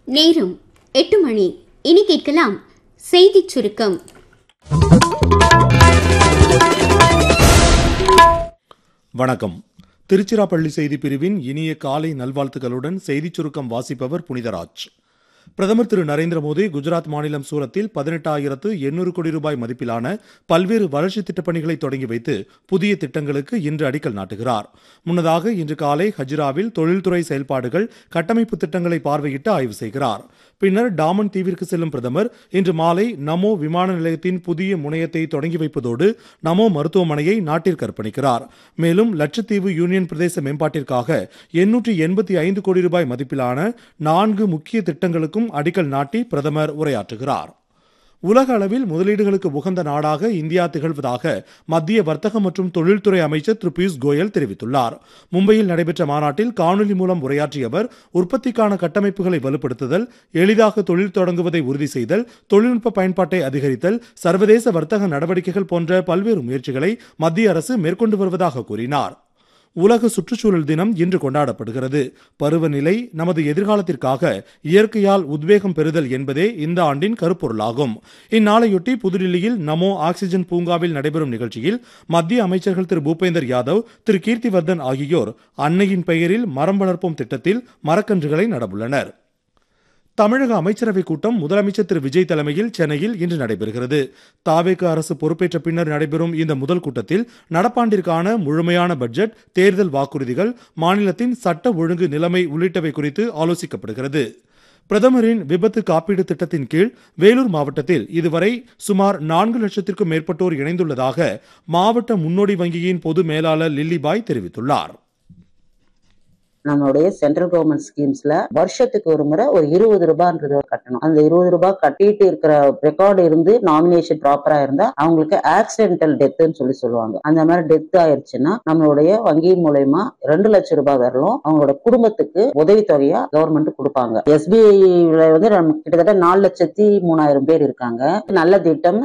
நேரம் எட்டு மணி இனி கேட்கலாம் செய்திச் சுருக்கம் வணக்கம் திருச்சிராப்பள்ளி செய்தி பிரிவின் இனிய காலை நல்வாழ்த்துக்களுடன் செய்திச் சுருக்கம் வாசிப்பவர் புனிதராஜ் பிரதமர் திரு நரேந்திர மோடி குஜராத் மாநிலம் சூரத்தில் பதினெட்டாயிரத்து எண்ணூறு கோடி ரூபாய் மதிப்பிலான பல்வேறு வளர்ச்சி திட்டப் பணிகளை தொடங்கி வைத்து புதிய திட்டங்களுக்கு இன்று அடிக்கல் நாட்டுகிறார் முன்னதாக இன்று காலை ஹஜிராவில் தொழில்துறை செயல்பாடுகள் கட்டமைப்பு திட்டங்களை பார்வையிட்டு ஆய்வு செய்கிறார் பின்னர் டாமன் தீவிற்கு செல்லும் பிரதமர் இன்று மாலை நமோ விமான நிலையத்தின் புதிய முனையத்தை தொடங்கி வைப்பதோடு நமோ மருத்துவமனையை நாட்டிற்கு அர்ப்பணிக்கிறார் மேலும் லட்சத்தீவு யூனியன் பிரதேச மேம்பாட்டிற்காக எண்ணூற்றி எண்பத்தி ஐந்து கோடி ரூபாய் மதிப்பிலான நான்கு முக்கிய திட்டங்களுக்கும் அடிக்கல் நாட்டி பிரதமர் உரையாற்றுகிறார் உலக அளவில் முதலீடுகளுக்கு உகந்த நாடாக இந்தியா திகழ்வதாக மத்திய வர்த்தக மற்றும் தொழில்துறை அமைச்சர் திரு பியூஷ் கோயல் தெரிவித்துள்ளார் மும்பையில் நடைபெற்ற மாநாட்டில் காணொலி மூலம் உரையாற்றிய அவர் உற்பத்திக்கான கட்டமைப்புகளை வலுப்படுத்துதல் எளிதாக தொழில் தொடங்குவதை உறுதி செய்தல் தொழில்நுட்ப பயன்பாட்டை அதிகரித்தல் சர்வதேச வர்த்தக நடவடிக்கைகள் போன்ற பல்வேறு முயற்சிகளை மத்திய அரசு மேற்கொண்டு வருவதாக கூறினார் உலக சுற்றுச்சூழல் தினம் இன்று கொண்டாடப்படுகிறது பருவநிலை நமது எதிர்காலத்திற்காக இயற்கையால் உத்வேகம் பெறுதல் என்பதே இந்த ஆண்டின் கருப்பொருளாகும் இந்நாளையொட்டி புதுடில்லியில் நமோ ஆக்சிஜன் பூங்காவில் நடைபெறும் நிகழ்ச்சியில் மத்திய அமைச்சர்கள் திரு பூபேந்தர் யாதவ் திரு கீர்த்திவர்தன் ஆகியோர் அன்னையின் பெயரில் மரம் வளர்ப்போம் திட்டத்தில் மரக்கன்றுகளை நடவுள்ளனர் தமிழக அமைச்சரவை கூட்டம் முதலமைச்சர் திரு விஜய் தலைமையில் சென்னையில் இன்று நடைபெறுகிறது தாவேக அரசு பொறுப்பேற்ற பின்னர் நடைபெறும் இந்த முதல் கூட்டத்தில் நடப்பாண்டிற்கான முழுமையான பட்ஜெட் தேர்தல் வாக்குறுதிகள் மாநிலத்தின் சட்ட ஒழுங்கு நிலைமை உள்ளிட்டவை குறித்து ஆலோசிக்கப்படுகிறது பிரதமரின் விபத்து காப்பீடு திட்டத்தின் கீழ் வேலூர் மாவட்டத்தில் இதுவரை சுமார் நான்கு லட்சத்திற்கும் மேற்பட்டோர் இணைந்துள்ளதாக மாவட்ட முன்னோடி வங்கியின் பொது மேலாளர் லில்லிபாய் தெரிவித்துள்ளார் நம்மளுடைய சென்ட்ரல் கவர்மெண்ட் ஸ்கீம்ஸ்ல வருஷத்துக்கு ஒரு முறை ஒரு இருபது ரூபான்றது கட்டணும் அந்த இருபது ரூபாய் கட்டிட்டு இருக்கிற ரெக்கார்டு இருந்து நாமினேஷன் ப்ராப்பரா இருந்தா அவங்களுக்கு ஆக்சிடென்டல் டெத்துன்னு சொல்லி சொல்லுவாங்க அந்த மாதிரி டெத் ஆயிருச்சுன்னா நம்மளுடைய வங்கி மூலயமா ரெண்டு லட்சம் ரூபாய் வரலும் அவங்களோட குடும்பத்துக்கு உதவித்தொகையா கவர்மெண்ட் கொடுப்பாங்க எஸ்பிஐல வந்து நம்ம கிட்டத்தட்ட நாலு லட்சத்தி மூணாயிரம் பேர் இருக்காங்க நல்ல திட்டம்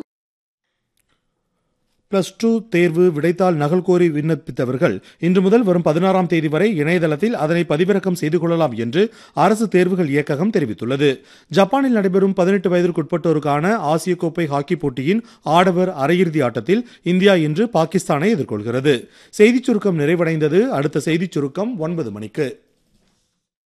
பிளஸ் டூ தேர்வு விடைத்தாள் நகல் கோரி விண்ணப்பித்தவர்கள் இன்று முதல் வரும் பதினாறாம் தேதி வரை இணையதளத்தில் அதனை பதிவிறக்கம் செய்து கொள்ளலாம் என்று அரசு தேர்வுகள் இயக்ககம் தெரிவித்துள்ளது ஜப்பானில் நடைபெறும் பதினெட்டு வயதிற்குட்பட்டோருக்கான ஆசிய கோப்பை ஹாக்கி போட்டியின் ஆடவர் அரையிறுதி ஆட்டத்தில் இந்தியா இன்று பாகிஸ்தானை எதிர்கொள்கிறது செய்திச் சுருக்கம் நிறைவடைந்தது அடுத்த செய்திச் சுருக்கம் ஒன்பது மணிக்கு